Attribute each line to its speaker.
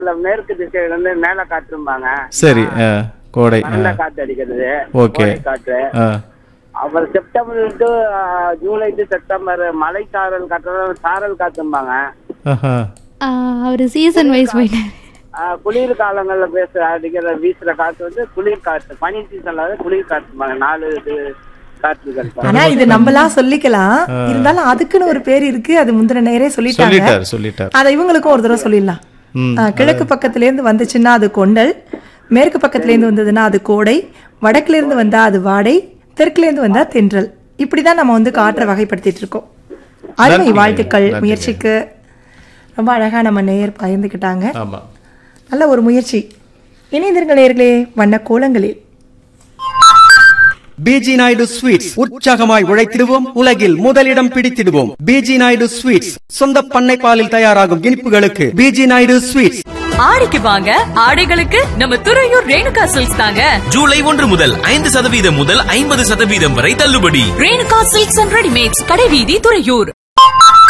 Speaker 1: இல்ல மேற்கு திசையில இருந்து மேல காற்றும்பாங்க
Speaker 2: சரி ஆ, கோடை ஆ,
Speaker 1: நல்ல காத்து அடிக்கிறது
Speaker 2: ஓகே
Speaker 1: கோடை காற்று
Speaker 2: ஆ,
Speaker 1: அப்புறம் September to July to September மழை சாரல் காற்று சாரல் காத்தும்பாங்க
Speaker 2: ஆஹா.
Speaker 3: அவர் சீசன் வைஸ் போயிட்டாரு
Speaker 1: ஆஹ் குளிர் காலங்கள்ல பேச அடிக்கிற வீசுற காத்து வந்து குளிர் காற்று பனி சீசன்ல வந்து குளிர் காத்தும்பாங்க நாலு இது காற்றுகள்
Speaker 4: ஆனா இது நம்மளாம் சொல்லிக்கலாம் இருந்தாலும் அதுக்குன்னு ஒரு பேர் இருக்கு அது முந்தின நேரே சொல்லிட்டாங்க
Speaker 2: சொல்லிட்டார் சொல்லிட்டார்
Speaker 4: அதை இவங்களுக்கும் ஒரு தடவை சொல்லிடலாம்
Speaker 2: ம்,
Speaker 4: ஆ, கிழக்கு பக்கத்துல இருந்து வந்துச்சுன்னா அது கொண்டல் மேற்கு பக்கத்துல இருந்து வந்ததுன்னா அது கோடை வடக்குல இருந்து வந்தா அது வாடை தெற்குல இருந்து வந்தா தென்றல் இப்படிதான் நம்ம வந்து காற்றை வகைப்படுத்திட்டு இருக்கோம் அருமை
Speaker 2: நன்றிங்க,
Speaker 4: வாழ்த்துக்கள்
Speaker 2: நன்றிங்க.
Speaker 4: முயற்சிக்கு ரொம்ப அழகா நம்ம நேயர் பகிர்ந்துக்கிட்டாங்க
Speaker 2: ஆமா
Speaker 4: நல்ல ஒரு முயற்சி இணைந்திருங்கள் நேயர்களே வண்ண கோலங்களில்
Speaker 5: பிஜி நாயுடு ஸ்வீட்ஸ் உற்சாகமாய் உழைத்திடுவோம் உலகில் முதலிடம் பிடித்திடுவோம் பிஜி நாயுடு ஸ்வீட்ஸ் சொந்த பண்ணை பாலில் தயாராகும் இனிப்புகளுக்கு பிஜி நாயுடு ஸ்வீட்ஸ்
Speaker 6: ஆடிக்கு வாங்க ஆடைகளுக்கு நம்ம துறையூர் ரேணுகா சில்க்ஸ் தாங்க
Speaker 7: ஜூலை ஒன்று முதல் ஐந்து சதவீதம் முதல் ஐம்பது சதவீதம் வரை தள்ளுபடி
Speaker 6: ரேணுகா சில்க்ஸ் அண்ட் ரெடிமேட்ஸ் கடைவீதி துறையூர்